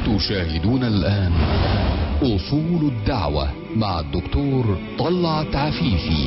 تشاهدون الآن أصول الدعوة مع الدكتور طلعت عفيفي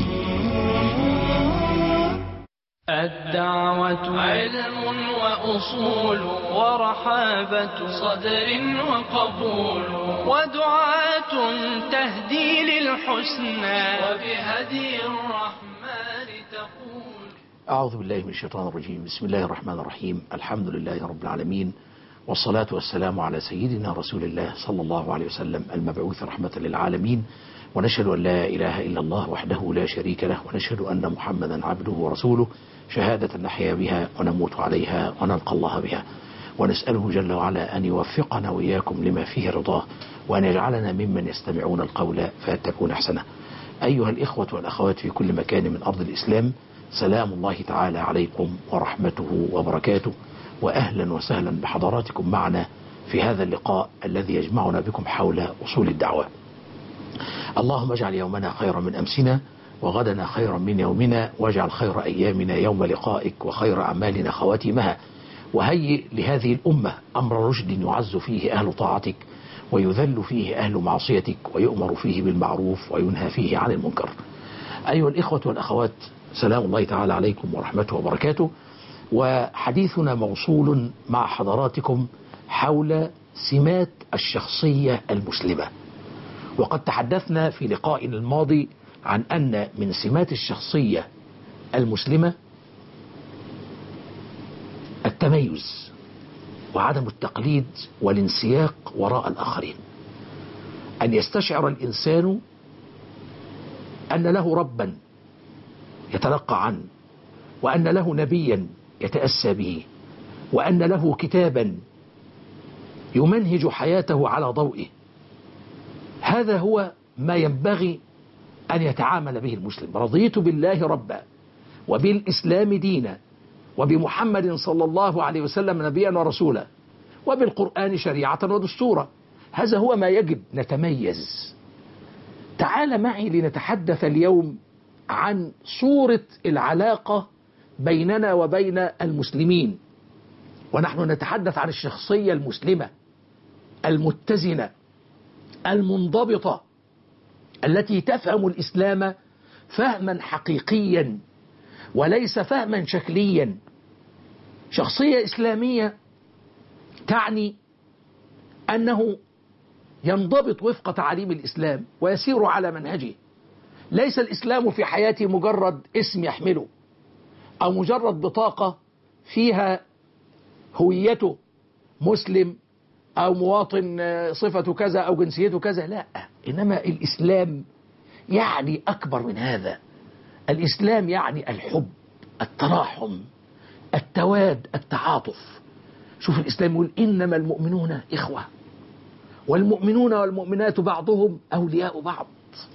الدعوة علم وأصول ورحابة صدر وقبول ودعاة تهدي للحسنى وبهدي الرحمن تقول أعوذ بالله من الشيطان الرجيم بسم الله الرحمن الرحيم الحمد لله رب العالمين والصلاة والسلام على سيدنا رسول الله صلى الله عليه وسلم المبعوث رحمة للعالمين ونشهد أن لا إله إلا الله وحده لا شريك له ونشهد أن محمدا عبده ورسوله شهادة نحيا بها ونموت عليها ونلقى الله بها ونسأله جل وعلا أن يوفقنا وإياكم لما فيه رضاه وأن يجعلنا ممن يستمعون القول فيتبعون أحسنه أيها الإخوة والأخوات في كل مكان من أرض الإسلام سلام الله تعالى عليكم ورحمته وبركاته وأهلا وسهلا بحضراتكم معنا في هذا اللقاء الذي يجمعنا بكم حول أصول الدعوة اللهم اجعل يومنا خيرا من أمسنا وغدنا خيرا من يومنا واجعل خير أيامنا يوم لقائك وخير أعمالنا خواتمها وهيئ لهذه الأمة أمر رشد يعز فيه أهل طاعتك ويذل فيه أهل معصيتك ويؤمر فيه بالمعروف وينهى فيه عن المنكر أيها الإخوة والأخوات سلام الله تعالى عليكم ورحمته وبركاته وحديثنا موصول مع حضراتكم حول سمات الشخصية المسلمة وقد تحدثنا في لقائنا الماضي عن أن من سمات الشخصية المسلمة التميز وعدم التقليد والانسياق وراء الآخرين أن يستشعر الإنسان أن له ربا يتلقى عنه وأن له نبيا يتأسى به وأن له كتابا يمنهج حياته على ضوئه هذا هو ما ينبغي أن يتعامل به المسلم رضيت بالله ربا وبالإسلام دينا وبمحمد صلى الله عليه وسلم نبيا ورسولا وبالقرآن شريعة ودستورا هذا هو ما يجب نتميز تعال معي لنتحدث اليوم عن صورة العلاقة بيننا وبين المسلمين ونحن نتحدث عن الشخصية المسلمة المتزنة المنضبطة التي تفهم الإسلام فهما حقيقيا وليس فهما شكليا شخصية إسلامية تعني أنه ينضبط وفق تعاليم الإسلام ويسير على منهجه ليس الإسلام في حياته مجرد اسم يحمله أو مجرد بطاقة فيها هويته مسلم أو مواطن صفته كذا أو جنسيته كذا لا إنما الإسلام يعني أكبر من هذا الإسلام يعني الحب التراحم التواد التعاطف شوف الإسلام يقول إنما المؤمنون إخوة والمؤمنون والمؤمنات بعضهم أولياء بعض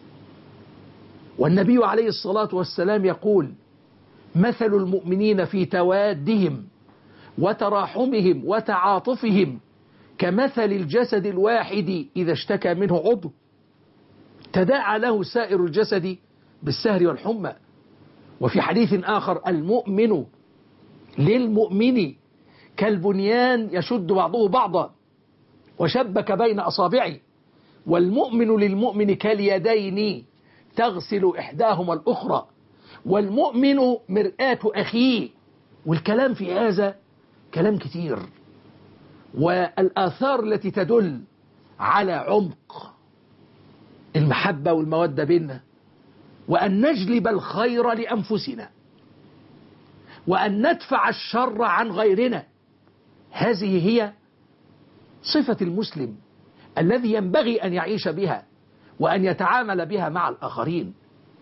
والنبي عليه الصلاة والسلام يقول مثل المؤمنين في توادهم وتراحمهم وتعاطفهم كمثل الجسد الواحد إذا اشتكى منه عضو تداعى له سائر الجسد بالسهر والحمى وفي حديث آخر المؤمن للمؤمن كالبنيان يشد بعضه بعضا وشبك بين أصابعه والمؤمن للمؤمن كاليدين تغسل إحداهما الأخرى والمؤمن مرآة أخيه والكلام في هذا كلام كتير والآثار التي تدل على عمق المحبة والمودة بيننا وأن نجلب الخير لأنفسنا وأن ندفع الشر عن غيرنا هذه هي صفة المسلم الذي ينبغي أن يعيش بها وأن يتعامل بها مع الآخرين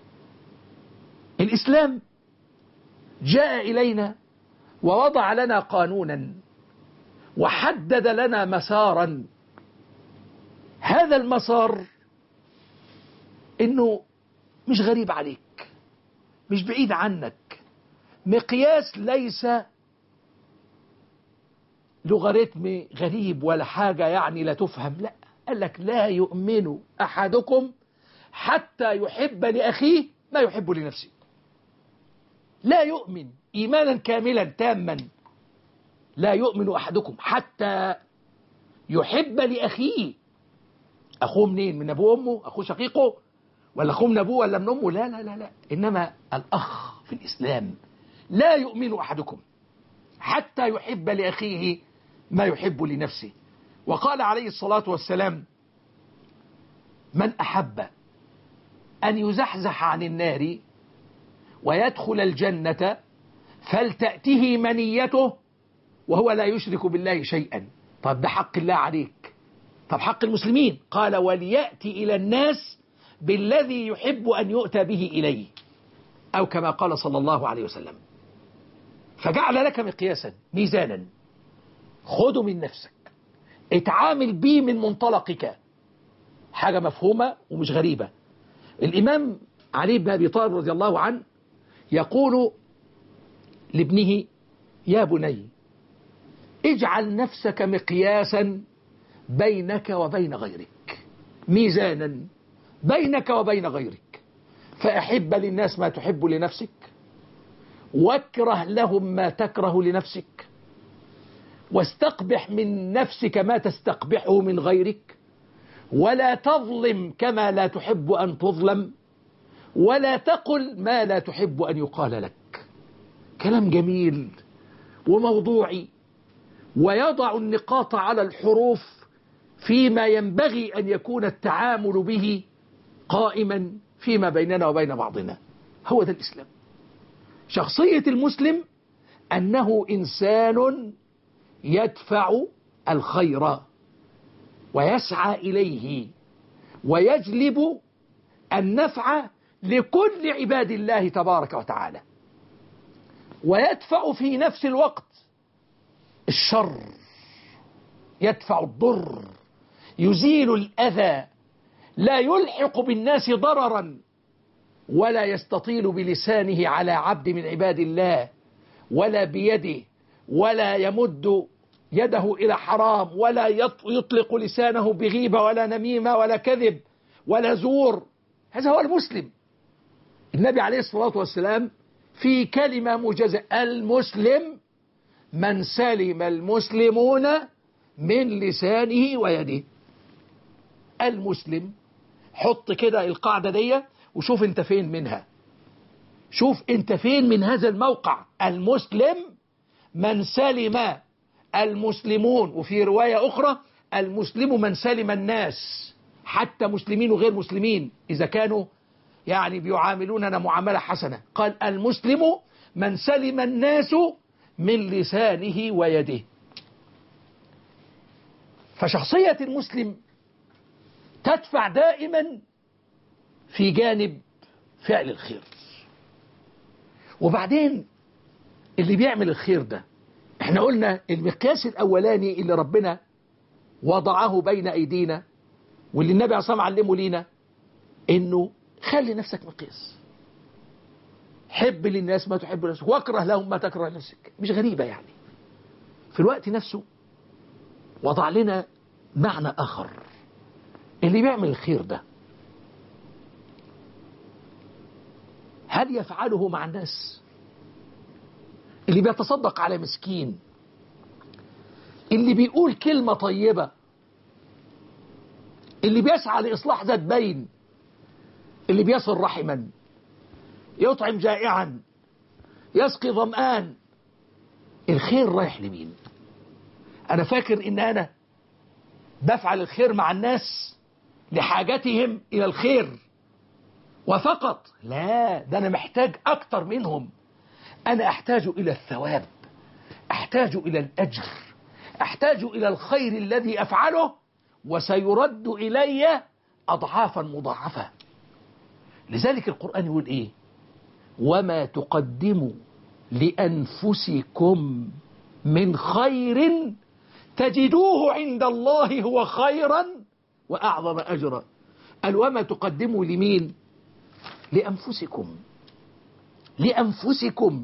الإسلام جاء إلينا ووضع لنا قانونا وحدد لنا مسارا هذا المسار انه مش غريب عليك مش بعيد عنك مقياس ليس لوغاريتم غريب ولا حاجة يعني لا تفهم لا قال لك لا يؤمن أحدكم حتى يحب لأخيه ما يحب لنفسه لا يؤمن إيمانا كاملا تاما لا يؤمن أحدكم حتى يحب لأخيه أخوه منين من أبوه وأمه أخوه شقيقه ولا أخوه من أبوه ولا من أمه لا لا لا لا إنما الأخ في الإسلام لا يؤمن أحدكم حتى يحب لأخيه ما يحب لنفسه وقال عليه الصلاة والسلام من أحب أن يزحزح عن النار ويدخل الجنة فلتأته منيته وهو لا يشرك بالله شيئا طب ده حق الله عليك طب حق المسلمين قال وليأتي إلى الناس بالذي يحب أن يؤتى به إليه أو كما قال صلى الله عليه وسلم فجعل لك مقياسا ميزانا خده من نفسك اتعامل بيه من منطلقك حاجة مفهومة ومش غريبة الإمام علي بن أبي طالب رضي الله عنه يقول لابنه يا بني اجعل نفسك مقياسا بينك وبين غيرك ميزانا بينك وبين غيرك فأحب للناس ما تحب لنفسك واكره لهم ما تكره لنفسك واستقبح من نفسك ما تستقبحه من غيرك ولا تظلم كما لا تحب أن تظلم ولا تقل ما لا تحب أن يقال لك كلام جميل وموضوعي ويضع النقاط على الحروف فيما ينبغي أن يكون التعامل به قائما فيما بيننا وبين بعضنا هو ده الإسلام شخصية المسلم أنه إنسان يدفع الخير ويسعى إليه ويجلب النفع لكل عباد الله تبارك وتعالى ويدفع في نفس الوقت الشر يدفع الضر يزيل الأذى لا يلحق بالناس ضررا ولا يستطيل بلسانه على عبد من عباد الله ولا بيده ولا يمد يده إلى حرام ولا يطلق لسانه بغيبة ولا نميمة ولا كذب ولا زور هذا هو المسلم النبي عليه الصلاة والسلام في كلمة موجزة المسلم من سلم المسلمون من لسانه ويده المسلم حط كده القاعدة دي وشوف انت فين منها شوف انت فين من هذا الموقع المسلم من سلم المسلمون وفي رواية أخرى المسلم من سلم الناس حتى مسلمين وغير مسلمين إذا كانوا يعني بيعاملوننا معاملة حسنة قال المسلم من سلم الناس من لسانه ويده فشخصية المسلم تدفع دائما في جانب فعل الخير وبعدين اللي بيعمل الخير ده احنا قلنا المقياس الاولاني اللي ربنا وضعه بين ايدينا واللي النبي عليه الصلاه علمه لينا انه خلي نفسك مقياس حب للناس ما تحب لنفسك واكره لهم ما تكره لنفسك مش غريبه يعني في الوقت نفسه وضع لنا معنى اخر اللي بيعمل الخير ده هل يفعله مع الناس اللي بيتصدق على مسكين اللي بيقول كلمة طيبة اللي بيسعى لإصلاح ذات بين اللي بيصل رحما يطعم جائعا يسقي ظمآن الخير رايح لمين أنا فاكر إن أنا بفعل الخير مع الناس لحاجتهم إلى الخير وفقط لا ده أنا محتاج أكتر منهم أنا أحتاج إلى الثواب أحتاج إلى الأجر أحتاج إلى الخير الذي أفعله وسيرد إلي أضعافا مضاعفة لذلك القرآن يقول إيه وما تقدموا لأنفسكم من خير تجدوه عند الله هو خيرا وأعظم أجرا قال وما تقدموا لمين لأنفسكم لأنفسكم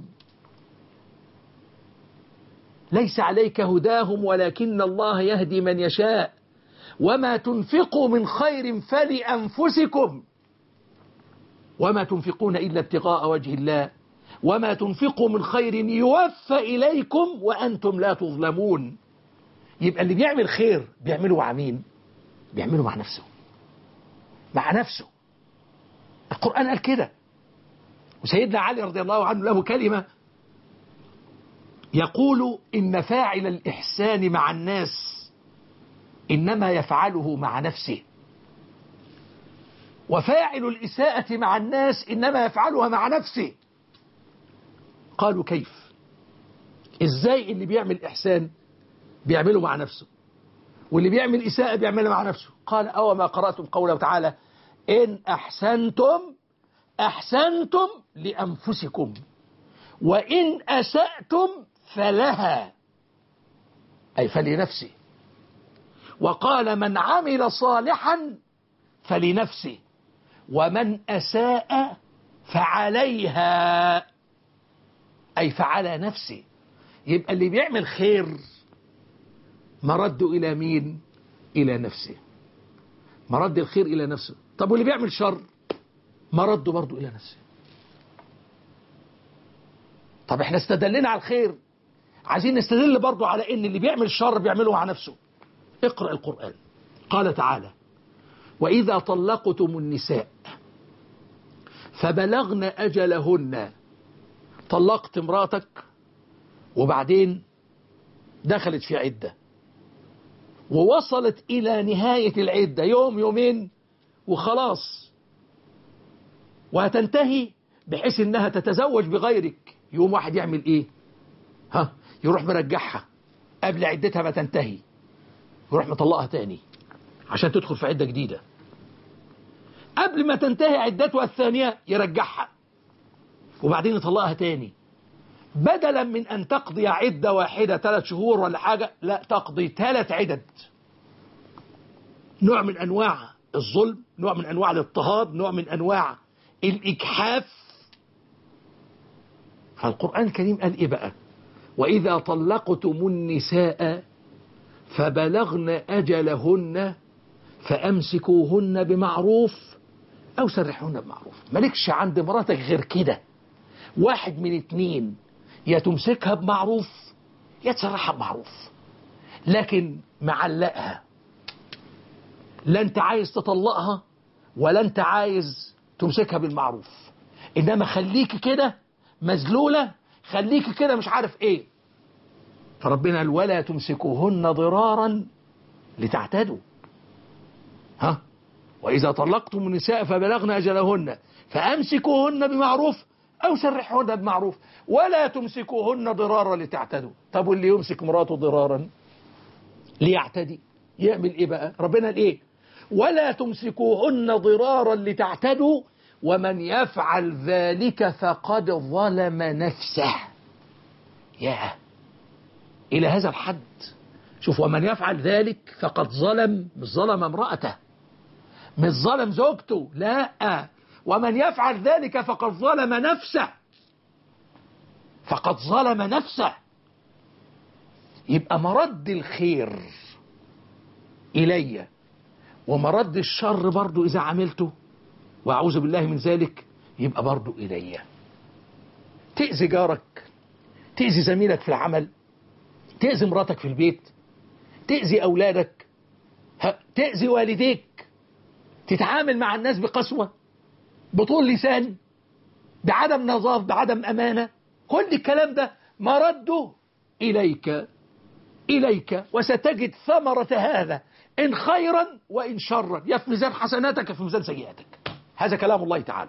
ليس عليك هداهم ولكن الله يهدي من يشاء وما تنفقوا من خير فلأنفسكم وما تنفقون إلا ابتغاء وجه الله وما تنفقوا من خير يوفى إليكم وأنتم لا تظلمون يبقى اللي بيعمل خير بيعمله مع مين بيعمله مع نفسه مع نفسه القرآن قال كده وسيدنا علي رضي الله عنه له كلمة يقول إن فاعل الإحسان مع الناس إنما يفعله مع نفسه وفاعل الإساءة مع الناس إنما يفعلها مع نفسه قالوا كيف إزاي اللي بيعمل إحسان بيعمله مع نفسه واللي بيعمل إساءة بيعملها مع نفسه قال أو ما قرأتم قوله تعالى إن أحسنتم أحسنتم لأنفسكم وإن أسأتم فلها أي فلنفسه وقال من عمل صالحا فلنفسه ومن أساء فعليها أي فعلى نفسه يبقى اللي بيعمل خير مرده إلى مين إلى نفسه مرد الخير إلى نفسه طب واللي بيعمل شر مرده برضه إلى نفسه طب احنا استدلنا على الخير عايزين نستدل برضه على ان اللي بيعمل شر بيعمله مع نفسه اقرأ القرآن قال تعالى وإذا طلقتم النساء فبلغن أجلهن طلقت امراتك وبعدين دخلت في عدة ووصلت إلى نهاية العدة يوم يومين وخلاص وهتنتهي بحيث انها تتزوج بغيرك يوم واحد يعمل ايه ها يروح مرجعها قبل عدتها ما تنتهي يروح مطلقها تاني عشان تدخل في عدة جديدة قبل ما تنتهي عدتها الثانية يرجعها وبعدين يطلقها تاني بدلا من أن تقضي عدة واحدة ثلاث شهور ولا حاجة لا تقضي ثلاث عدد نوع من أنواع الظلم نوع من أنواع الاضطهاد نوع من أنواع الإجحاف فالقرآن الكريم قال إيه بقى وإذا طلقتم النساء فبلغن أجلهن فأمسكوهن بمعروف أو سرحوهن بمعروف مالكش عند مراتك غير كده واحد من اتنين يا تمسكها بمعروف يا تسرحها بمعروف لكن معلقها لا انت عايز تطلقها ولا انت عايز تمسكها بالمعروف انما خليك كده مذلولة خليك كده مش عارف ايه فربنا قال ولا تمسكوهن ضرارا لتعتدوا ها وإذا طلقتم النساء فبلغن أجلهن فأمسكوهن بمعروف أو سرحوهن بمعروف ولا تمسكوهن ضرارا لتعتدوا طب واللي يمسك مراته ضرارا ليعتدي يعمل إيه بقى ربنا قال إيه ولا تمسكوهن ضرارا لتعتدوا ومن يفعل ذلك فقد ظلم نفسه يا إلى هذا الحد شوف ومن يفعل ذلك فقد ظلم مش ظلم امرأته مش ظلم زوجته لا ومن يفعل ذلك فقد ظلم نفسه فقد ظلم نفسه يبقى مرد الخير إلي ومرد الشر برضو إذا عملته وأعوذ بالله من ذلك يبقى برضو إلي تأذي جارك تأذي زميلك في العمل تأذي مراتك في البيت تأذي أولادك تأذي والديك تتعامل مع الناس بقسوة بطول لسان بعدم نظافة بعدم أمانة كل الكلام ده مرده إليك إليك وستجد ثمرة هذا إن خيرا وإن شرا يا في ميزان حسناتك في ميزان سيئاتك هذا كلام الله تعالى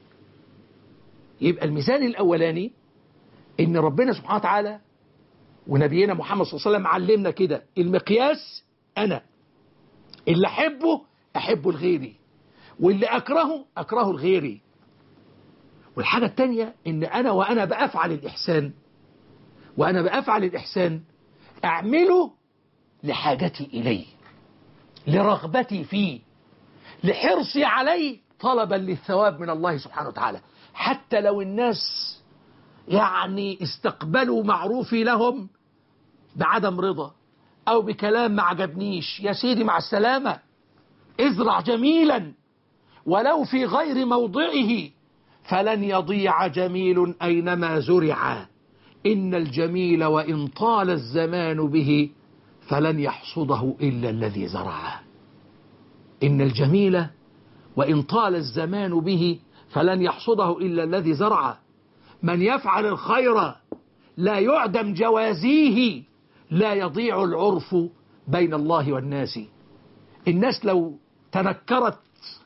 يبقى الميزان الأولاني إن ربنا سبحانه وتعالى ونبينا محمد صلى الله عليه وسلم علمنا كده المقياس أنا اللي أحبه أحبه لغيري واللي أكرهه أكرهه لغيري والحاجة التانية إن أنا وأنا بأفعل الإحسان وأنا بأفعل الإحسان أعمله لحاجتي إليه لرغبتي فيه لحرصي عليه طلبا للثواب من الله سبحانه وتعالى حتى لو الناس يعني استقبلوا معروفي لهم بعدم رضا أو بكلام ما عجبنيش يا سيدي مع السلامة ازرع جميلا ولو في غير موضعه فلن يضيع جميل أينما زرع إن الجميل وإن طال الزمان به فلن يحصده إلا الذي زرعه إن الجميل وإن طال الزمان به فلن يحصده إلا الذي زرعه من يفعل الخير لا يعدم جوازيه لا يضيع العرف بين الله والناس الناس لو تنكرت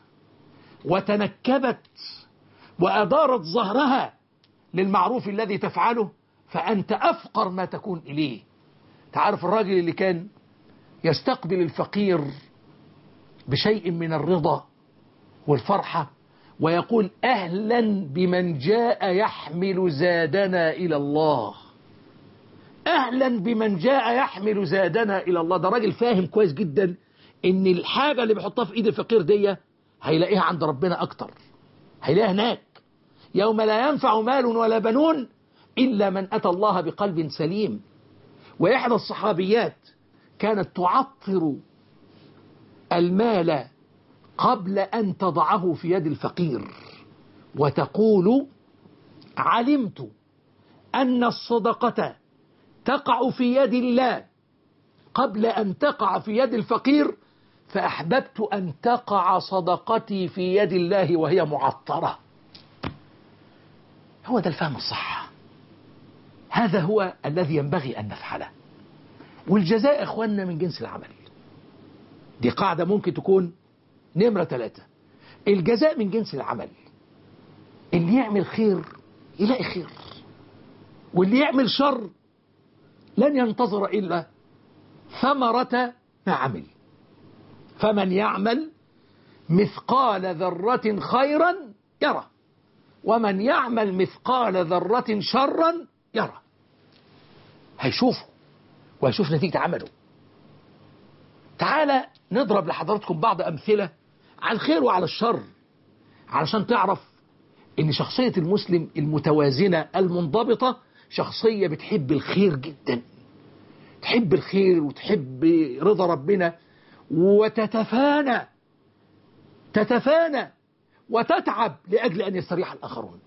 وتنكبت وأدارت ظهرها للمعروف الذي تفعله فأنت أفقر ما تكون إليه تعرف الراجل اللي كان يستقبل الفقير بشيء من الرضا والفرحة ويقول أهلا بمن جاء يحمل زادنا إلى الله أهلا بمن جاء يحمل زادنا إلى الله ده راجل فاهم كويس جدا إن الحاجة اللي بيحطها في إيد الفقير دي هيلاقيها عند ربنا أكتر هيلاقيها هناك يوم لا ينفع مال ولا بنون إلا من أتى الله بقلب سليم وإحدى الصحابيات كانت تعطر المال قبل أن تضعه في يد الفقير وتقول علمت أن الصدقة تقع في يد الله قبل أن تقع في يد الفقير فأحببت أن تقع صدقتي في يد الله وهي معطرة هو ده الفهم الصح هذا هو الذي ينبغي أن نفعله والجزاء إخواننا من جنس العمل دي قاعدة ممكن تكون نمرة ثلاثة الجزاء من جنس العمل اللي يعمل خير يلاقي خير واللي يعمل شر لن ينتظر إلا ثمرة ما عمل فمن يعمل مثقال ذرة خيرا يرى ومن يعمل مثقال ذرة شرا يرى هيشوفه وهيشوف نتيجة عمله تعالى نضرب لحضراتكم بعض أمثلة على الخير وعلى الشر علشان تعرف ان شخصية المسلم المتوازنة المنضبطة شخصية بتحب الخير جدا تحب الخير وتحب رضا ربنا وتتفانى تتفانى وتتعب لأجل أن يستريح الآخرون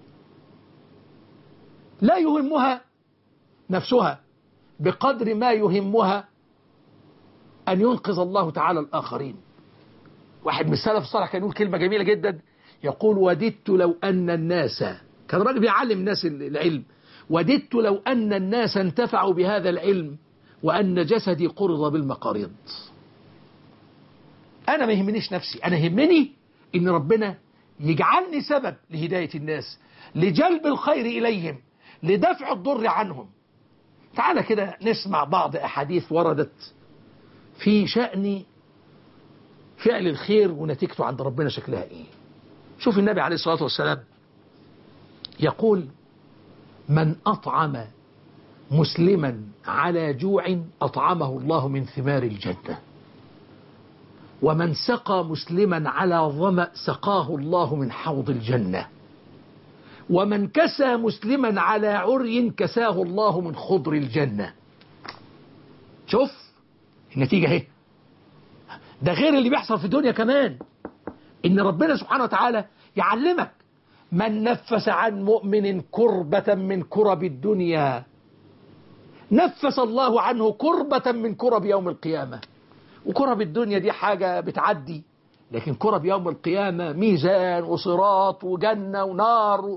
لا يهمها نفسها بقدر ما يهمها أن ينقذ الله تعالى الآخرين واحد من السلف الصالح كان يقول كلمة جميلة جدا يقول وددت لو أن الناس كان راجل بيعلم الناس العلم وددت لو أن الناس انتفعوا بهذا العلم وأن جسدي قرض بالمقاريض أنا ما يهمنيش نفسي أنا يهمني إن ربنا يجعلني سبب لهداية الناس لجلب الخير إليهم لدفع الضر عنهم تعالى كده نسمع بعض أحاديث وردت في شأن فعل الخير ونتيجته عند ربنا شكلها إيه شوف النبي عليه الصلاة والسلام يقول من أطعم مسلما على جوع أطعمه الله من ثمار الجنة ومن سقى مسلما على ظمأ سقاه الله من حوض الجنة ومن كسى مسلما على عري كساه الله من خضر الجنة شوف النتيجة اهي ده غير اللي بيحصل في الدنيا كمان ان ربنا سبحانه وتعالى يعلمك من نفس عن مؤمن كربة من كرب الدنيا نفس الله عنه كربة من كرب يوم القيامة وكرب الدنيا دي حاجة بتعدي لكن كرب يوم القيامة ميزان وصراط وجنة ونار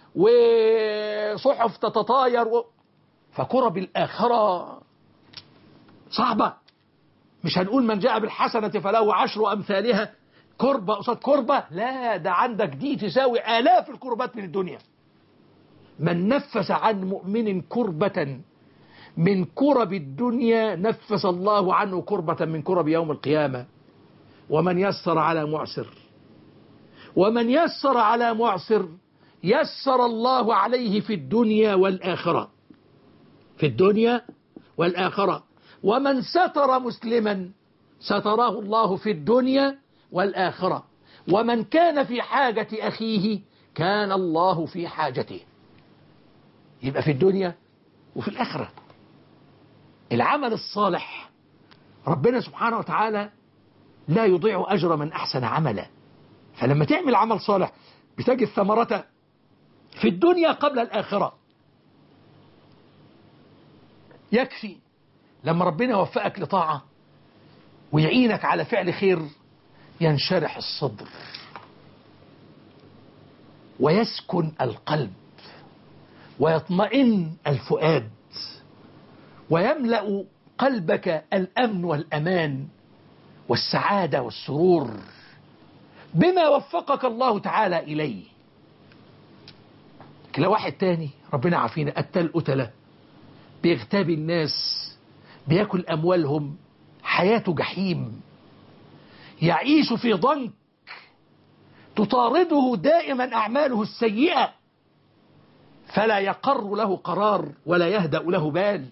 وصحف تتطاير و... فكرب الآخرة صعبة مش هنقول من جاء بالحسنة فله عشر أمثالها كربة قصاد كربة لا ده عندك دي تساوي آلاف الكربات من الدنيا من نفس عن مؤمن كربة من كرب الدنيا نفس الله عنه كربة من كرب يوم القيامة ومن يسر على معسر ومن يسر على معسر يسر الله عليه في الدنيا والآخرة في الدنيا والآخرة ومن ستر مسلما ستراه الله في الدنيا والآخرة ومن كان في حاجة أخيه كان الله في حاجته يبقى في الدنيا وفي الآخرة العمل الصالح ربنا سبحانه وتعالى لا يضيع أجر من أحسن عملا فلما تعمل عمل صالح بتجد ثمرته في الدنيا قبل الآخرة يكفي لما ربنا يوفقك لطاعة ويعينك على فعل خير ينشرح الصدر ويسكن القلب ويطمئن الفؤاد ويملأ قلبك الأمن والأمان والسعادة والسرور بما وفقك الله تعالى إليه كلا واحد تاني ربنا عافينا قتل قتلة بيغتابي الناس بياكل أموالهم حياته جحيم يعيش في ضنك تطارده دائما أعماله السيئة فلا يقر له قرار ولا يهدأ له بال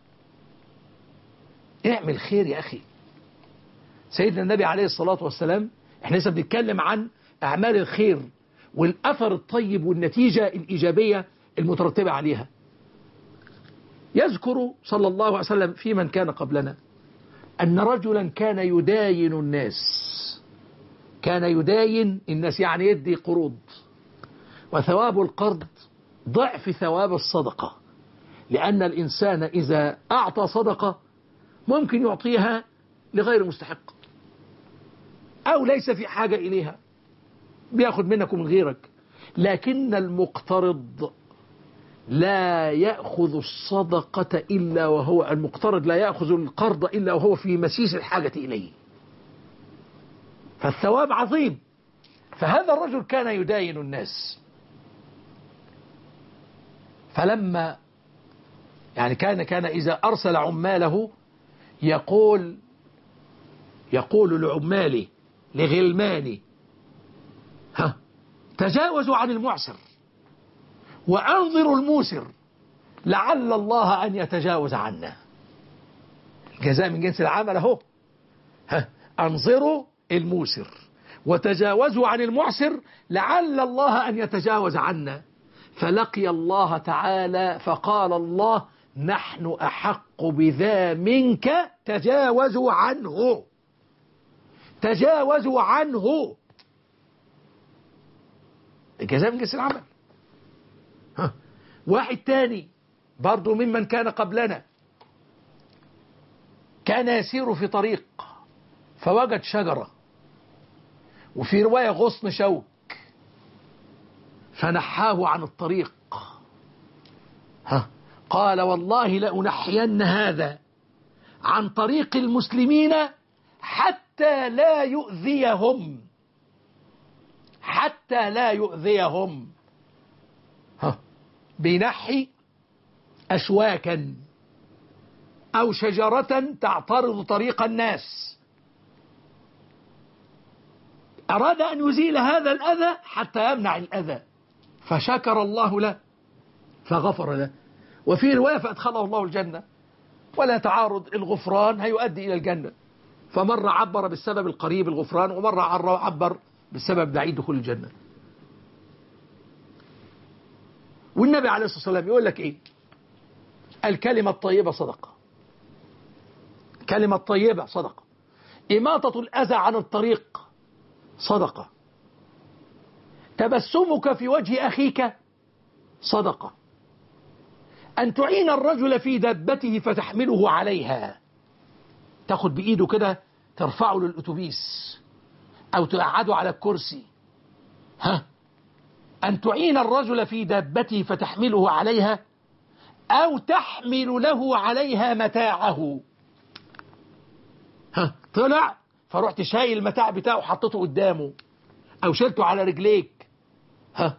اعمل خير يا أخي سيدنا النبي عليه الصلاة والسلام احنا لسه بنتكلم عن أعمال الخير والأثر الطيب والنتيجة الإيجابية المترتبة عليها يذكر صلى الله عليه وسلم في من كان قبلنا أن رجلا كان يداين الناس كان يداين الناس يعني يدي قروض وثواب القرض ضعف ثواب الصدقة لأن الإنسان إذا أعطى صدقة ممكن يعطيها لغير مستحق أو ليس في حاجة إليها بياخد منك ومن غيرك لكن المقترض لا يأخذ الصدقة إلا وهو المقترض لا يأخذ القرض إلا وهو في مسيس الحاجة إليه فالثواب عظيم فهذا الرجل كان يداين الناس فلما يعني كان كان إذا أرسل عماله يقول يقول لعماله لغلمانه ها تجاوزوا عن المعسر وأنظروا الموسر لعل الله أن يتجاوز عنا الجزاء من جنس العمل أهو ها أنظروا الموسر وتجاوزوا عن المعسر لعل الله أن يتجاوز عنا فلقي الله تعالى فقال الله نحن أحق بذا منك تجاوزوا عنه تجاوزوا عنه الجزاء من جنس العمل ها. واحد تاني برضو ممن كان قبلنا كان يسير في طريق فوجد شجرة وفي رواية غصن شوك فنحاه عن الطريق ها قال والله لأنحين هذا عن طريق المسلمين حتى لا يؤذيهم حتى لا يؤذيهم ها بنحي أشواكا أو شجرة تعترض طريق الناس أراد أن يزيل هذا الأذى حتى يمنع الأذى فشكر الله له فغفر له وفي رواية فأدخله الله الجنة ولا تعارض الغفران هيؤدي إلى الجنة فمرة عبر بالسبب القريب الغفران ومرة عبر بالسبب بعيد دخول الجنة والنبي عليه الصلاة والسلام يقول لك إيه الكلمة الطيبة صدقة كلمة طيبة صدقة إماطة الأذى عن الطريق صدقة تبسمك في وجه أخيك صدقة أن تعين الرجل في دابته فتحمله عليها تاخد بإيده كده ترفعه للأتوبيس أو تقعده على الكرسي ها أن تعين الرجل في دابته فتحمله عليها أو تحمل له عليها متاعه ها طلع فرحت شايل المتاع بتاعه حطيته قدامه أو شلته على رجليك ها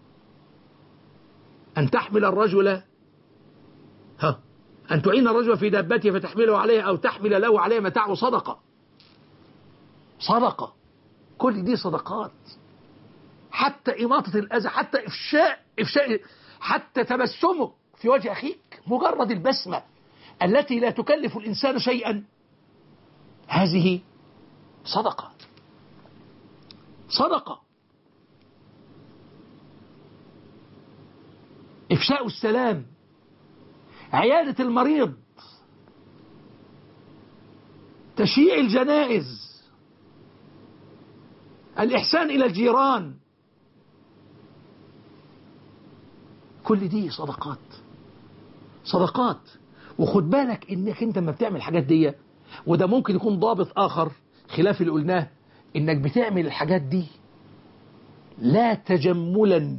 أن تحمل الرجل ها أن تعين الرجل في دابته فتحمله عليها أو تحمل له عليها متاعه صدقة صدقة كل دي صدقات حتى إماطة الأذى حتى إفشاء إفشاء حتى تبسمك في وجه أخيك مجرد البسمة التي لا تكلف الإنسان شيئا هذه صدقة صدقة إفشاء السلام عيادة المريض تشييع الجنائز الإحسان إلى الجيران كل دي صدقات صدقات وخد بالك انك انت لما بتعمل الحاجات دي وده ممكن يكون ضابط اخر خلاف اللي قلناه انك بتعمل الحاجات دي لا تجملا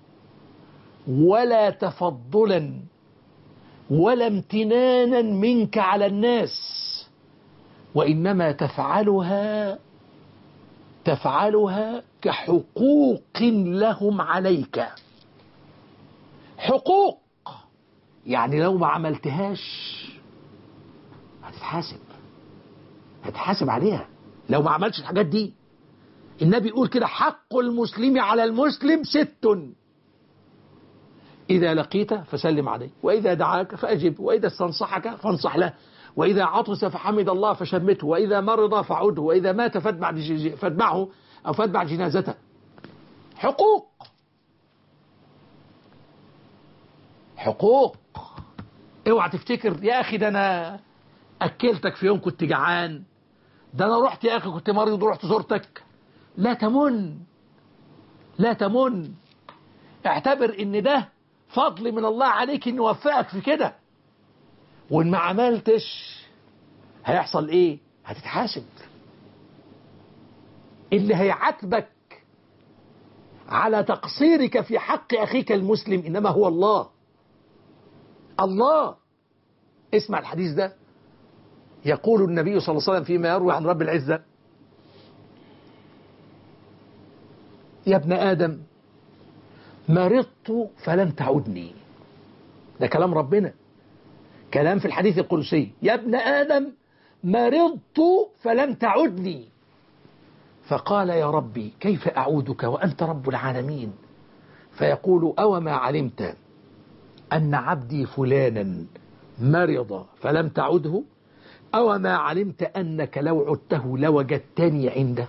ولا تفضلا ولا امتنانا منك على الناس وانما تفعلها تفعلها كحقوق لهم عليك حقوق يعني لو ما عملتهاش هتتحاسب هتحاسب عليها لو ما عملتش الحاجات دي النبي يقول كده حق المسلم على المسلم ست إذا لقيت فسلم عليه وإذا دعاك فأجب وإذا استنصحك فانصح له وإذا عطس فحمد الله فشمته وإذا مرض فعده وإذا مات فاتبع فاتبعه أو فاتبع جنازته حقوق حقوق اوعى تفتكر يا أخي ده أنا أكلتك في يوم كنت جعان ده أنا رحت يا أخي كنت مريض ورحت زرتك لا تمن لا تمن اعتبر ان ده فضل من الله عليك انه يوفقك في كده وان ما عملتش هيحصل ايه هتتحاسب اللي هيعاتبك على تقصيرك في حق اخيك المسلم انما هو الله الله اسمع الحديث ده يقول النبي صلى الله عليه وسلم فيما يروي عن رب العزه يا ابن آدم مرضت فلم تعدني ده كلام ربنا كلام في الحديث القدسي يا ابن آدم مرضت فلم تعدني فقال يا ربي كيف أعودك وأنت رب العالمين فيقول أوما علمت أن عبدي فلانا مرض فلم تعده أوما علمت أنك لو عدته لوجدتني عنده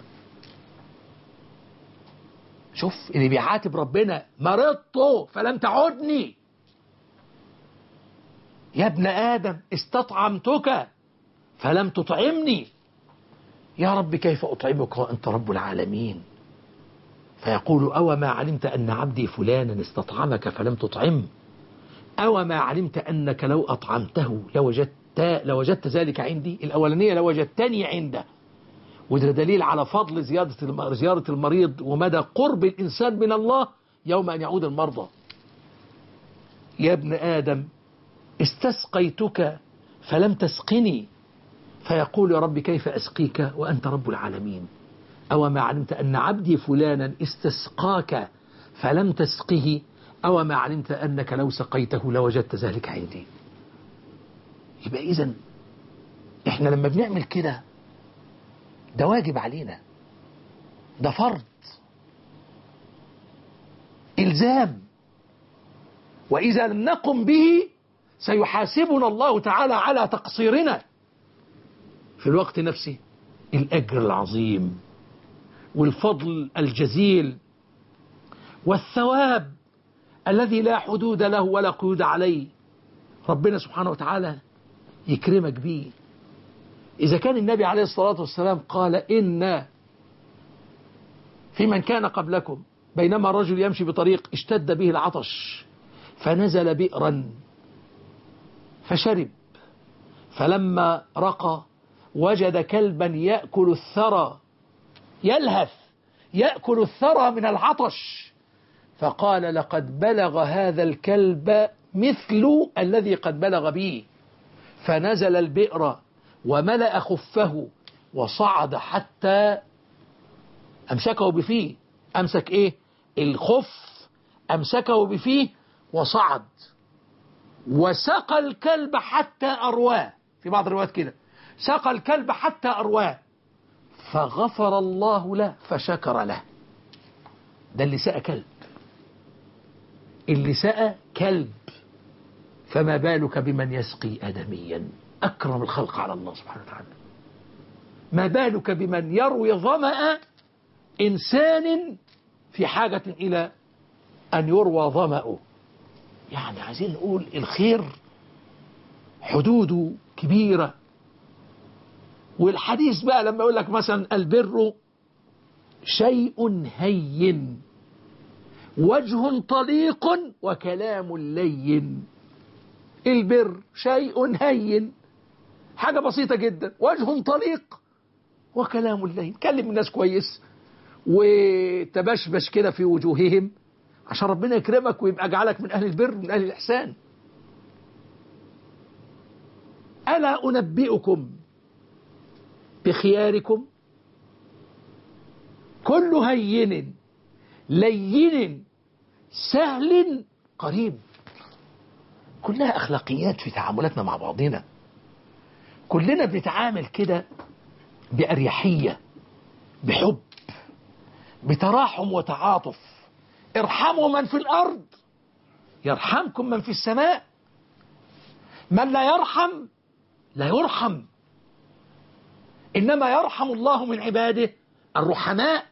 شوف اللي بيعاتب ربنا مرضت فلم تعدني يا ابن آدم استطعمتك فلم تطعمني يا رب كيف أطعمك وأنت رب العالمين فيقول أو ما علمت أن عبدي فلانا استطعمك فلم تطعم أو ما علمت أنك لو أطعمته لوجدت, لوجدت ذلك عندي الأولانية لوجدتني عنده وده دليل على فضل زيادة زيارة المريض ومدى قرب الإنسان من الله يوم أن يعود المرضى يا ابن آدم استسقيتك فلم تسقني فيقول يا رب كيف أسقيك وأنت رب العالمين أو ما علمت أن عبدي فلانا استسقاك فلم تسقه أو ما علمت أنك لو سقيته لوجدت ذلك عندي يبقى إذن إحنا لما بنعمل كده ده واجب علينا ده فرض إلزام وإذا لم نقم به سيحاسبنا الله تعالى على تقصيرنا في الوقت نفسه الأجر العظيم والفضل الجزيل والثواب الذي لا حدود له ولا قيود عليه ربنا سبحانه وتعالى يكرمك به إذا كان النبي عليه الصلاة والسلام قال إن في من كان قبلكم بينما رجل يمشي بطريق اشتد به العطش فنزل بئرا فشرب فلما رقى وجد كلبا يأكل الثرى يلهث يأكل الثرى من العطش فقال لقد بلغ هذا الكلب مثل الذي قد بلغ به فنزل البئر وملأ خفه وصعد حتى أمسكه بفيه أمسك إيه الخف أمسكه بفيه وصعد وسقى الكلب حتى أرواه في بعض الروايات كده سقى الكلب حتى أرواه فغفر الله له فشكر له ده اللي سقى كلب اللي سقى كلب فما بالك بمن يسقي آدميا أكرم الخلق على الله سبحانه وتعالى ما بالك بمن يروي ظمأ إنسان في حاجة إلى أن يروى ظمأه يعني عايزين نقول الخير حدوده كبيرة والحديث بقى لما يقول لك مثلا البر شيء هين وجه طليق وكلام لين البر شيء هين حاجة بسيطة جدا وجه طليق وكلام اللين كلم الناس كويس وتبشبش كده في وجوههم عشان ربنا يكرمك ويبقى جعلك من أهل البر من أهل الإحسان ألا أنبئكم بخياركم كل هين لين سهل قريب كلها أخلاقيات في تعاملاتنا مع بعضنا كلنا بنتعامل كده بأريحية بحب بتراحم وتعاطف ارحموا من في الأرض يرحمكم من في السماء من لا يرحم لا يرحم إنما يرحم الله من عباده الرحماء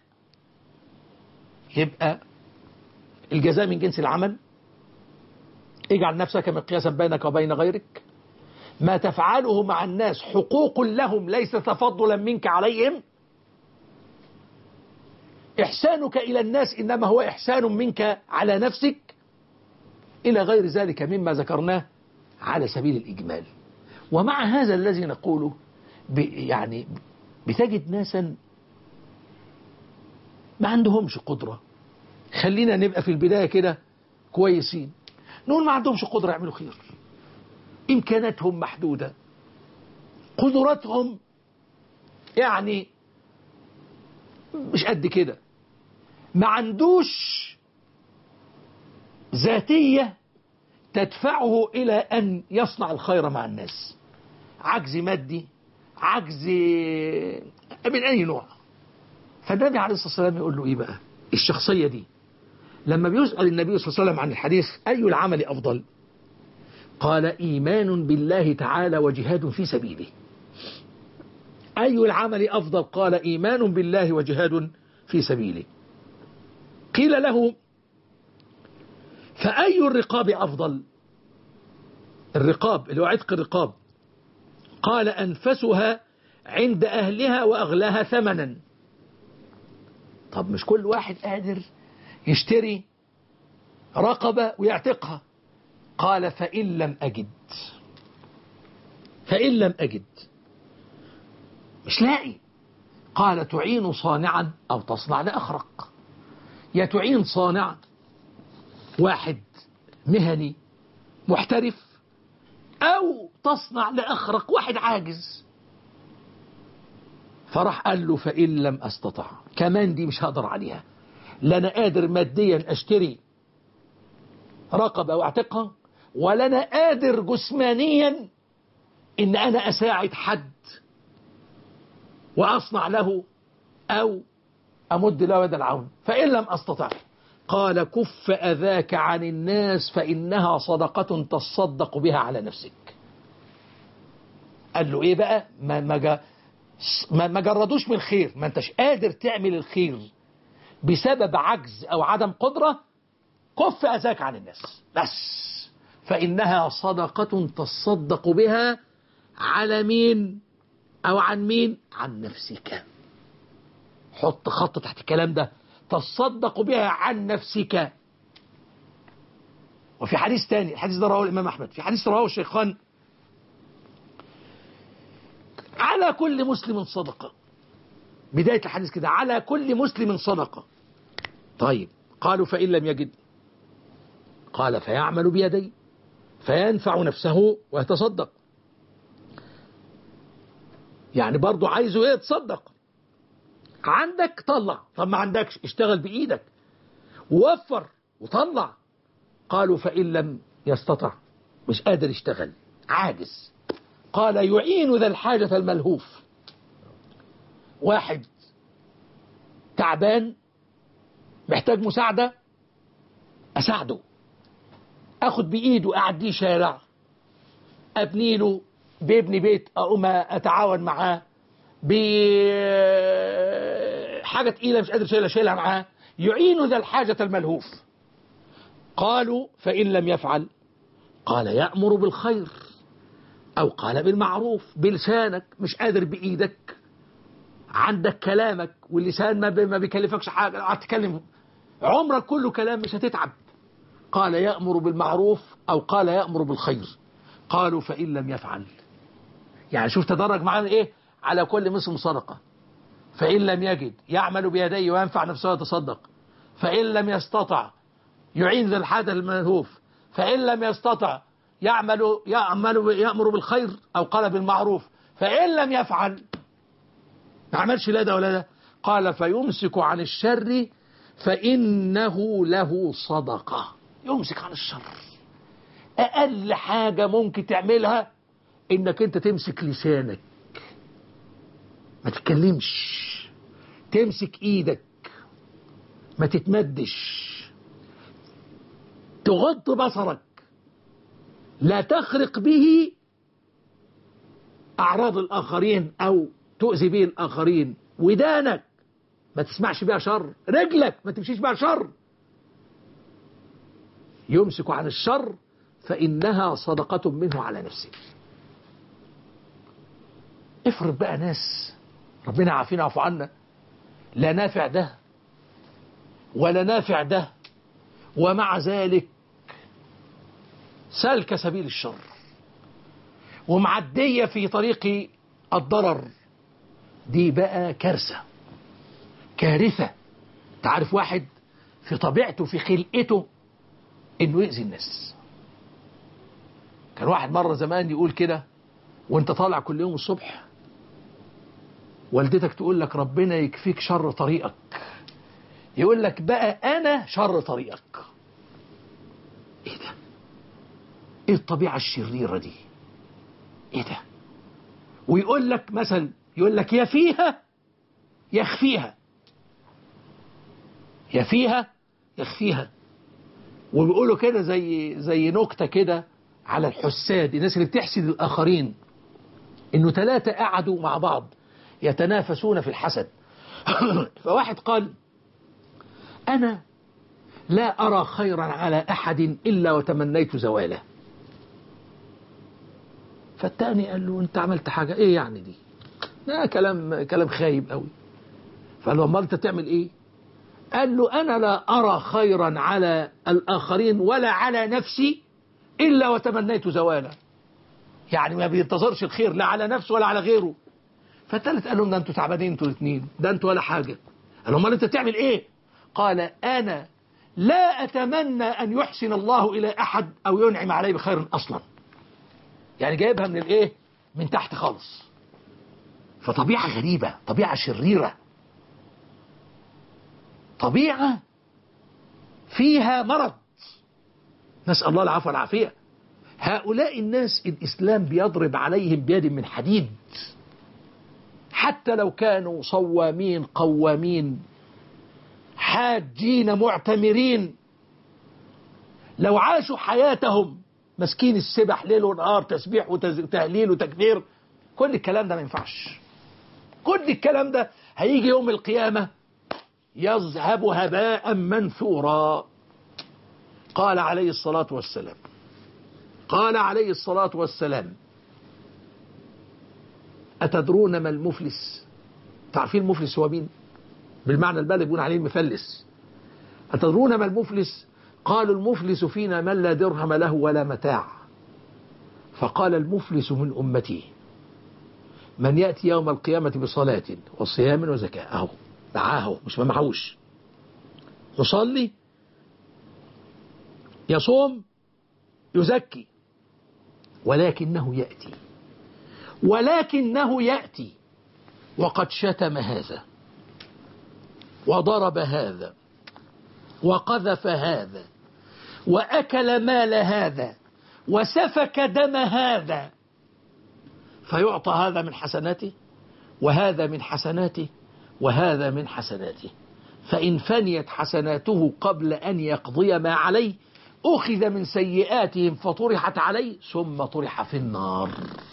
يبقى الجزاء من جنس العمل اجعل نفسك مقياسا بينك وبين غيرك ما تفعله مع الناس حقوق لهم ليس تفضلا منك عليهم إحسانك إلى الناس إنما هو إحسان منك على نفسك إلى غير ذلك مما ذكرناه على سبيل الإجمال ومع هذا الذي نقوله يعني بتجد ناسا ما عندهمش قدرة خلينا نبقى في البداية كده كويسين نقول ما عندهمش قدرة يعملوا خير إمكاناتهم محدودة قدراتهم يعني مش قد كده ما عندوش ذاتية تدفعه إلى أن يصنع الخير مع الناس عجز مادي عجز من أي نوع فالنبي عليه الصلاة والسلام يقول له إيه بقى الشخصية دي لما بيسأل النبي صلى الله عليه وسلم عن الحديث أي العمل أفضل قال إيمان بالله تعالى وجهاد في سبيله أي العمل أفضل قال إيمان بالله وجهاد في سبيله قيل له فأي الرقاب أفضل الرقاب اللي هو عتق الرقاب قال أنفسها عند أهلها وأغلاها ثمنا طب مش كل واحد قادر يشتري رقبة ويعتقها قال فإن لم أجد فإن لم أجد مش لاقي قال تعين صانعا أو تصنع لأخرق يا تعين صانعا واحد مهني محترف أو تصنع لأخرق واحد عاجز فراح قال له فإن لم أستطع كمان دي مش هقدر عليها لا أنا قادر ماديا أشتري رقبة وأعتقها ولا أنا قادر جسمانيا إن أنا أساعد حد وأصنع له أو أمد له يد العون فإن لم أستطع قال كف أذاك عن الناس فإنها صدقة تصدق بها على نفسك قال له إيه بقى ما, ما, ما, ما جردوش من الخير ما انتش قادر تعمل الخير بسبب عجز أو عدم قدرة كف أذاك عن الناس بس فإنها صدقة تصدق بها على مين أو عن مين عن نفسك حط خط تحت الكلام ده تصدق بها عن نفسك وفي حديث تاني الحديث ده رواه الإمام أحمد في حديث رواه الشيخان على كل مسلم صدقة بداية الحديث كده على كل مسلم صدقة طيب قالوا فإن لم يجد قال فيعمل بيديه فينفع نفسه ويتصدق يعني برضو عايزه ايه يتصدق عندك طلع طب ما عندكش اشتغل بإيدك ووفر وطلع قالوا فإن لم يستطع مش قادر يشتغل عاجز قال يعين ذا الحاجة الملهوف واحد تعبان محتاج مساعدة أساعده أخد بإيده أعديه شارع أبني له بيبني بيت أقوم أتعاون معاه بحاجة تقيلة مش قادر شايلها شايلها معاه يعين ذا الحاجة الملهوف قالوا فإن لم يفعل قال يأمر بالخير أو قال بالمعروف بلسانك مش قادر بإيدك عندك كلامك واللسان ما ما بيكلفكش حاجة لو قعدت تتكلم عمرك كله كلام مش هتتعب قال يأمر بالمعروف أو قال يأمر بالخير قالوا فإن لم يفعل يعني شوف تدرج معانا إيه على كل مسلم صدقة فإن لم يجد يعمل بيديه وينفع نفسه ويتصدق فإن لم يستطع يعين ذا الحدث المنهوف فإن لم يستطع يعمل يعمل يأمر بالخير أو قال بالمعروف فإن لم يفعل ما عملش لا ده ولا ده قال فيمسك عن الشر فإنه له صدقة يمسك عن الشر أقل حاجة ممكن تعملها إنك أنت تمسك لسانك ما تتكلمش تمسك إيدك ما تتمدش تغض بصرك لا تخرق به أعراض الآخرين أو تؤذي به الآخرين ودانك ما تسمعش بها شر رجلك ما تمشيش بها شر يمسك عن الشر فإنها صدقة منه على نفسه افرض بقى ناس ربنا عافينا وعفو عنا لا نافع ده ولا نافع ده ومع ذلك سلك سبيل الشر ومعدية في طريق الضرر دي بقى كارثة كارثة تعرف واحد في طبيعته في خلقته انه يأذي الناس كان واحد مرة زمان يقول كده وانت طالع كل يوم الصبح والدتك تقول لك ربنا يكفيك شر طريقك يقول لك بقى انا شر طريقك ايه ده ايه الطبيعة الشريرة دي ايه ده ويقول لك مثلا يقول لك يا فيها يخفيها يا فيها يخفيها وبيقولوا كده زي زي نكتة كده على الحساد الناس اللي بتحسد الآخرين إنه ثلاثة قعدوا مع بعض يتنافسون في الحسد فواحد قال أنا لا أرى خيرا على أحد إلا وتمنيت زواله فالتاني قال له أنت عملت حاجة إيه يعني دي ده كلام كلام خايب قوي فقال له امال انت تعمل ايه قال له انا لا ارى خيرا على الاخرين ولا على نفسي الا وتمنيت زواله يعني ما بينتظرش الخير لا على نفسه ولا على غيره فالثالث قال لهم ده انتوا تعبانين انتوا الاثنين ده انتوا ولا حاجه قال له امال انت تعمل ايه قال انا لا اتمنى ان يحسن الله الى احد او ينعم عليه بخير اصلا يعني جايبها من الايه من تحت خالص فطبيعة غريبة طبيعة شريرة طبيعة فيها مرض نسأل الله العفو والعافية هؤلاء الناس الإسلام بيضرب عليهم بيد من حديد حتى لو كانوا صوامين قوامين حاجين معتمرين لو عاشوا حياتهم مسكين السبح ليل ونهار تسبيح وتهليل وتكبير كل الكلام ده ما ينفعش كل الكلام ده هيجي يوم القيامة يذهب هباء منثورا قال عليه الصلاة والسلام قال عليه الصلاة والسلام أتدرون ما المفلس تعرفين المفلس هو مين بالمعنى البالغ يقول عليه المفلس أتدرون ما المفلس قالوا المفلس فينا من لا درهم له ولا متاع فقال المفلس من أمتي من يأتي يوم القيامة بصلاة وصيام وزكاة أهو معاه مش ما معهوش يصلي يصوم يزكي ولكنه يأتي ولكنه يأتي وقد شتم هذا وضرب هذا وقذف هذا وأكل مال هذا وسفك دم هذا فيعطى هذا من حسناته وهذا من حسناته وهذا من حسناته فإن فنيت حسناته قبل أن يقضي ما عليه أخذ من سيئاتهم فطرحت عليه ثم طرح في النار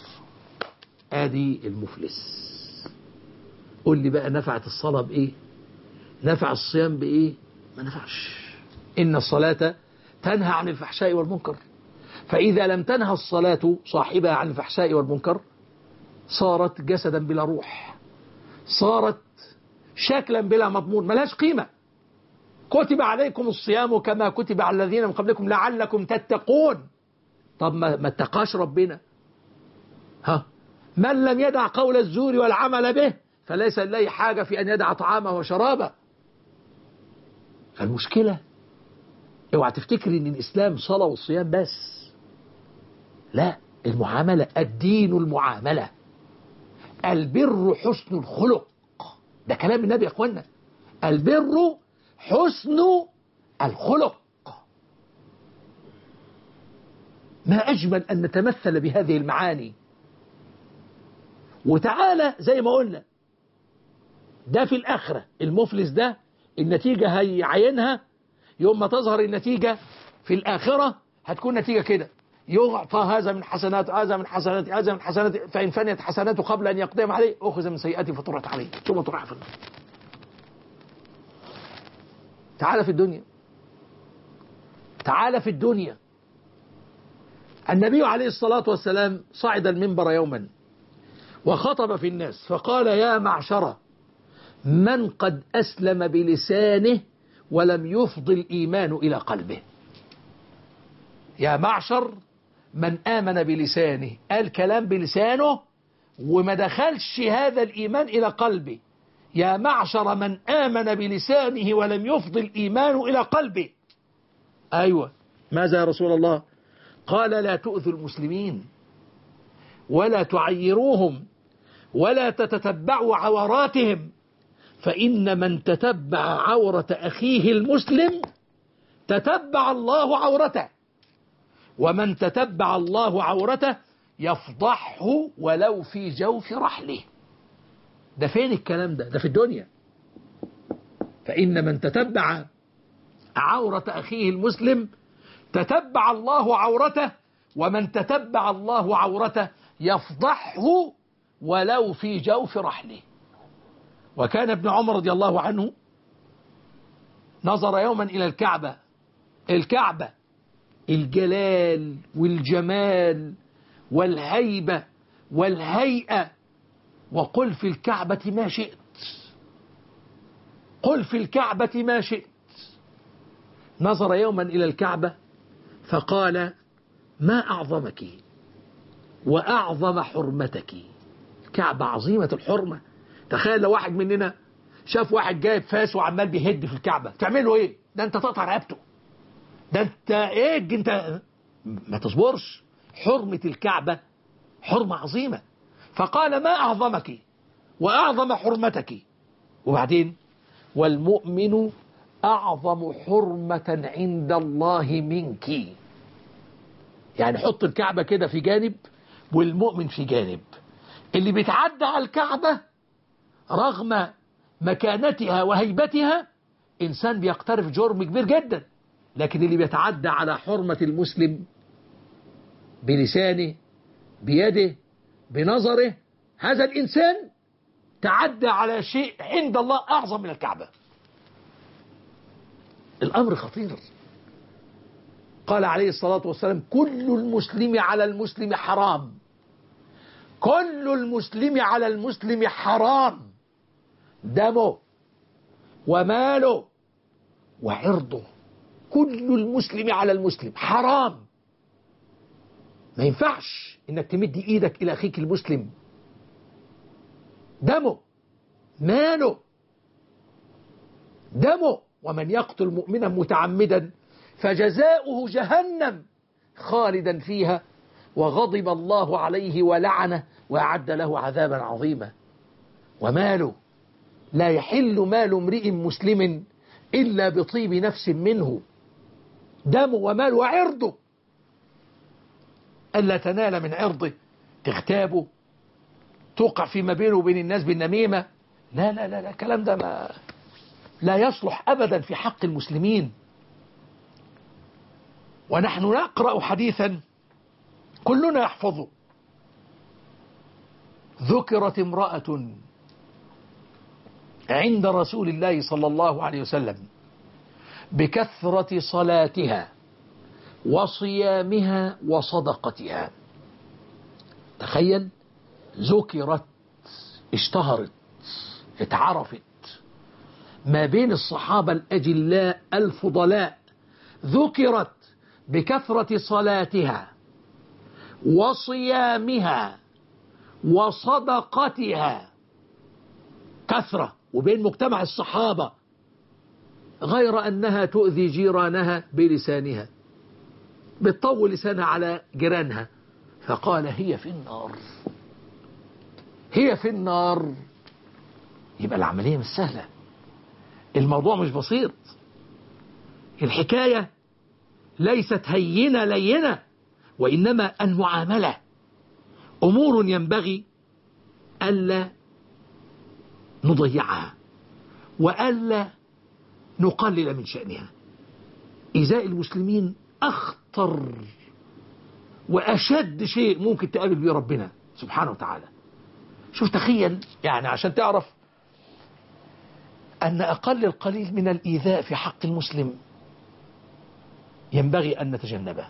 آدي المفلس قل لي بقى نفعت الصلاة بإيه نفع الصيام بإيه ما نفعش إن الصلاة تنهى عن الفحشاء والمنكر فإذا لم تنهى الصلاة صاحبها عن الفحشاء والمنكر صارت جسدا بلا روح صارت شكلا بلا مضمون ملهاش قيمة كتب عليكم الصيام كما كتب على الذين من قبلكم لعلكم تتقون طب ما, ما اتقاش ربنا ها من لم يدع قول الزور والعمل به فليس لله حاجة في أن يدع طعامه وشرابه فالمشكلة اوعى تفتكري ان الاسلام صلاة والصيام بس لا المعاملة الدين المعاملة البر حسن الخلق ده كلام النبي يا اخوانا البر حسن الخلق ما أجمل أن نتمثل بهذه المعاني وتعالى زي ما قلنا ده في الآخرة المفلس ده النتيجة هيعينها يوم ما تظهر النتيجة في الآخرة هتكون نتيجة كده يعطى هذا من حسنات هذا من حسنات هذا من حسنات فإن فنيت حسناته قبل أن يقدم عليه أخذ من سيئاته فطرت عليه ثم طرح في النار تعالى في الدنيا تعالى في الدنيا النبي عليه الصلاة والسلام صعد المنبر يوما وخطب في الناس فقال يا معشر من قد أسلم بلسانه ولم يفض الإيمان إلى قلبه يا معشر من آمن بلسانه قال كلام بلسانه وما دخلش هذا الإيمان إلى قلبه يا معشر من آمن بلسانه ولم يفض الإيمان إلى قلبه أيوة ماذا يا رسول الله قال لا تؤذوا المسلمين ولا تعيروهم ولا تتتبعوا عوراتهم فإن من تتبع عورة أخيه المسلم تتبع الله عورته ومن تتبع الله عورته يفضحه ولو في جوف رحله ده فين الكلام ده ده في الدنيا فإن من تتبع عورة أخيه المسلم تتبع الله عورته ومن تتبع الله عورته يفضحه ولو في جوف رحله وكان ابن عمر رضي الله عنه نظر يوما إلى الكعبة الكعبة الجلال والجمال والهيبة والهيئة وقل في الكعبة ما شئت قل في الكعبة ما شئت نظر يوما إلى الكعبة فقال ما أعظمك وأعظم حرمتك كعبة عظيمة الحرمة تخيل لو واحد مننا شاف واحد جايب فاس وعمال بيهد في الكعبة تعمله ايه ده انت تقطع رقبته ده انت ايه انت ما تصبرش حرمة الكعبة حرمة عظيمة فقال ما أعظمك وأعظم حرمتك وبعدين والمؤمن أعظم حرمة عند الله منك يعني حط الكعبة كده في جانب والمؤمن في جانب اللي بيتعدى على الكعبة رغم مكانتها وهيبتها إنسان بيقترف جرم كبير جدا لكن اللي بيتعدى على حرمة المسلم بلسانه بيده بنظره هذا الإنسان تعدى على شيء عند الله أعظم من الكعبة الأمر خطير قال عليه الصلاة والسلام كل المسلم على المسلم حرام كل المسلم على المسلم حرام دمه وماله وعرضه كل المسلم على المسلم حرام ما ينفعش انك تمد ايدك الى اخيك المسلم دمه ماله دمه ومن يقتل مؤمنا متعمدا فجزاؤه جهنم خالدا فيها وغضب الله عليه ولعنه وأعد له عذابا عظيما وماله لا يحل مال امرئ مسلم إلا بطيب نفس منه دمه وماله وعرضه ألا تنال من عرضه تغتابه توقع فيما بينه وبين الناس بالنميمة لا لا لا لا الكلام ده ما لا يصلح أبدا في حق المسلمين ونحن نقرأ حديثا كلنا يحفظه ذكرت امرأة عند رسول الله صلى الله عليه وسلم بكثرة صلاتها وصيامها وصدقتها تخيل ذكرت اشتهرت اتعرفت ما بين الصحابة الأجلاء الفضلاء ذكرت بكثرة صلاتها وصيامها وصدقتها كثرة وبين مجتمع الصحابة غير أنها تؤذي جيرانها بلسانها بتطول لسانها على جيرانها فقال هي في النار هي في النار يبقى العملية مش سهلة الموضوع مش بسيط الحكاية ليست هينة لينة وإنما المعاملة أمور ينبغي ألا نضيعها وألا نقلل من شأنها إزاء المسلمين أخطر وأشد شيء ممكن تقابل به ربنا سبحانه وتعالى شوف تخيل يعني عشان تعرف أن أقل القليل من الإيذاء في حق المسلم ينبغي أن نتجنبه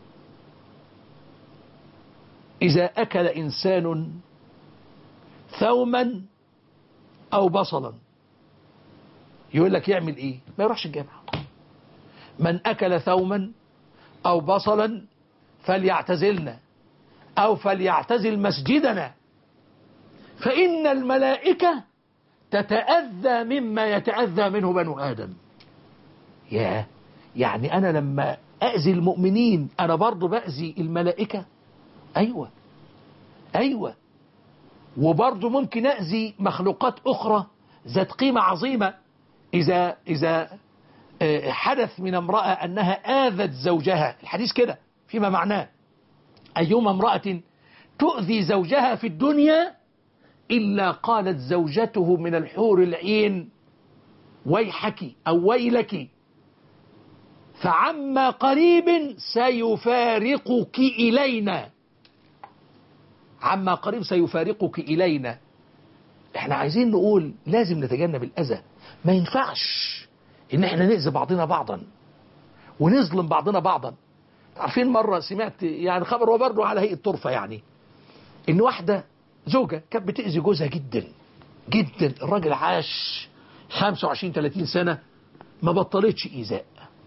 إذا أكل إنسان ثوما أو بصلا يقول لك يعمل إيه ما يروحش الجامعة من أكل ثوما أو بصلا فليعتزلنا أو فليعتزل مسجدنا فإن الملائكة تتأذى مما يتأذى منه بنو آدم يا يعني أنا لما أأذي المؤمنين أنا برضو بأذي الملائكة أيوة أيوة وبرضو ممكن أذي مخلوقات أخرى ذات قيمة عظيمة إذا إذا حدث من امرأة أنها آذت زوجها الحديث كده فيما معناه أيما امرأة تؤذي زوجها في الدنيا إلا قالت زوجته من الحور العين ويحك أو ويلك فعما قريب سيفارقك إلينا عما قريب سيفارقك إلينا احنا عايزين نقول لازم نتجنب الأذى ما ينفعش ان احنا نأذي بعضنا بعضا ونظلم بعضنا بعضا عارفين مرة سمعت يعني خبر هو برضه على هيئة طرفة يعني ان واحدة زوجة كانت بتأذي جوزها جدا جدا الراجل عاش 25 30 سنة ما بطلتش إيذاء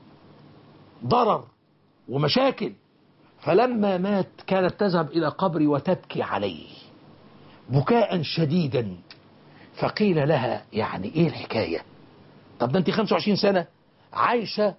ضرر ومشاكل فلما مات كانت تذهب إلى قبري وتبكي عليه بكاء شديدا فقيل لها يعني إيه الحكاية طب ده أنت 25 سنة عايشة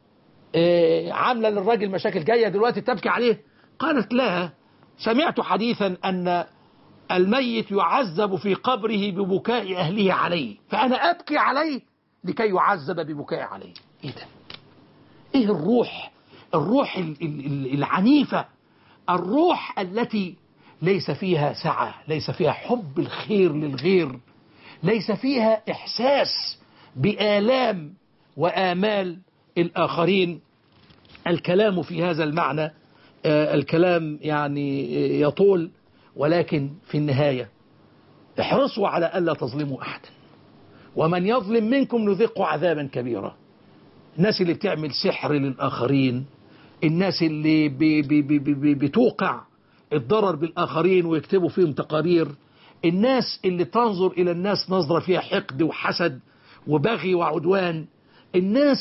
آه عاملة للراجل مشاكل جاية دلوقتي تبكي عليه قالت لا سمعت حديثا أن الميت يعذب في قبره ببكاء أهله عليه فأنا أبكي عليه لكي يعذب ببكاء عليه إيه ده إيه الروح الروح العنيفة الروح التي ليس فيها سعة ليس فيها حب الخير للغير ليس فيها إحساس بآلام وآمال الآخرين الكلام في هذا المعنى آه الكلام يعني يطول ولكن في النهاية احرصوا على ألا تظلموا أحدا ومن يظلم منكم نذقه عذابا كبيرا الناس اللي بتعمل سحر للآخرين الناس اللي بي بي بي بي بتوقع الضرر بالآخرين ويكتبوا فيهم تقارير الناس اللي تنظر إلى الناس نظرة فيها حقد وحسد وبغي وعدوان الناس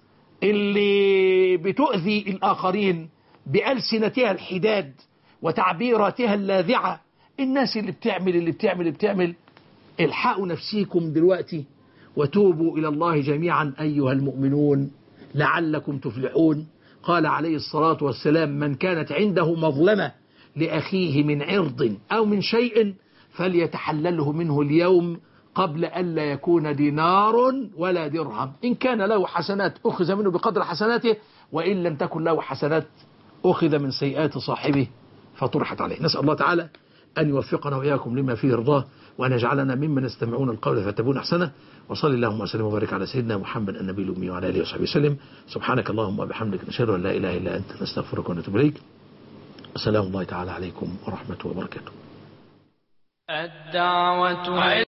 اللي بتؤذي الآخرين بألسنتها الحداد وتعبيراتها اللاذعة الناس اللي بتعمل اللي بتعمل اللي بتعمل الحقوا نفسيكم دلوقتي وتوبوا إلى الله جميعا أيها المؤمنون لعلكم تفلحون قال عليه الصلاة والسلام من كانت عنده مظلمة لأخيه من عرض أو من شيء فليتحلله منه اليوم قبل ألا يكون دينار ولا درهم إن كان له حسنات أخذ منه بقدر حسناته وإن لم تكن له حسنات أخذ من سيئات صاحبه فطرحت عليه نسأل الله تعالى أن يوفقنا وإياكم لما فيه رضاه وأن يجعلنا ممن يستمعون القول فيتبعون أحسنه وصلى اللهم وسلم وبارك على سيدنا محمد النبي الأمي وعلى آله وصحبه وسلم سبحانك اللهم وبحمدك نشهد أن لا إله إلا أنت نستغفرك ونتوب إليك السلام الله تعالى عليكم ورحمته وبركاته الدعوة